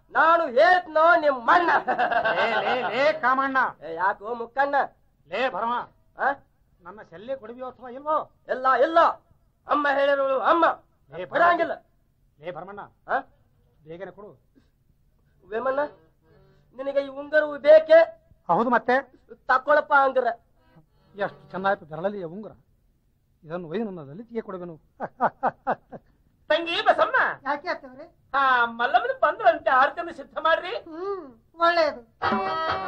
ನಾನು ಹೇಳ್ತನೋ ನಿಮ್ ಮಣ್ಣ ಲೇ ಲೇ ಲೇ ಕಾಮಣ್ಣ ಏ, ಯಾಕೋ ಮುಕ್ಕಣ್ಣ ಲೇ ಭರಮ ಆ? ನನ್ನ ಶಲ್ಯ ಕೊಡಬಿಯೋ ಅಥವಾ ಇಲ್ವೋ ಇಲ್ಲ ಇಲ್ಲ ಅಮ್ಮ ಹೇಳಿರೋಳು ಅಮ್ಮ ಲೇ ಭರಮ. ಬಿಡಂಗಿಲ್ಲ ಲೇ ಭರಮಣ್ಣ ಆ? ಬೇಗನೆ ಕೊಡು ವೇಮಣ್ಣ ನಿನಗೆ ಈ ಉಂಗರವು ಬೇಕೆ ಹೌದು ಮತ್ತೆ ತಕೊಳಪ್ಪ ಅಂದ್ರ ಎಷ್ಟು ಚೆನ್ನಾಯ್ತು ಬೆರಳಲಿಯ ಉಂಗುರ ಇದನ್ನು ಒಯ್ದು ನನ್ನ ಲಲಿತಿಗೆ ಕೊಡಬೇನು ತಂಗಿ ಬಸಮ್ಮ ಯಾಕೆ ಆಗ್ತವ್ರಿ ಹಾ ಮಲ್ಲಮ್ಮನ ಬಂದ್ರಂತೆ ಆರ್ತನ ಸಿದ್ಧ ಮಾಡ್ರಿ ಹ್ಮ್ ಒಳ್ಳೇದು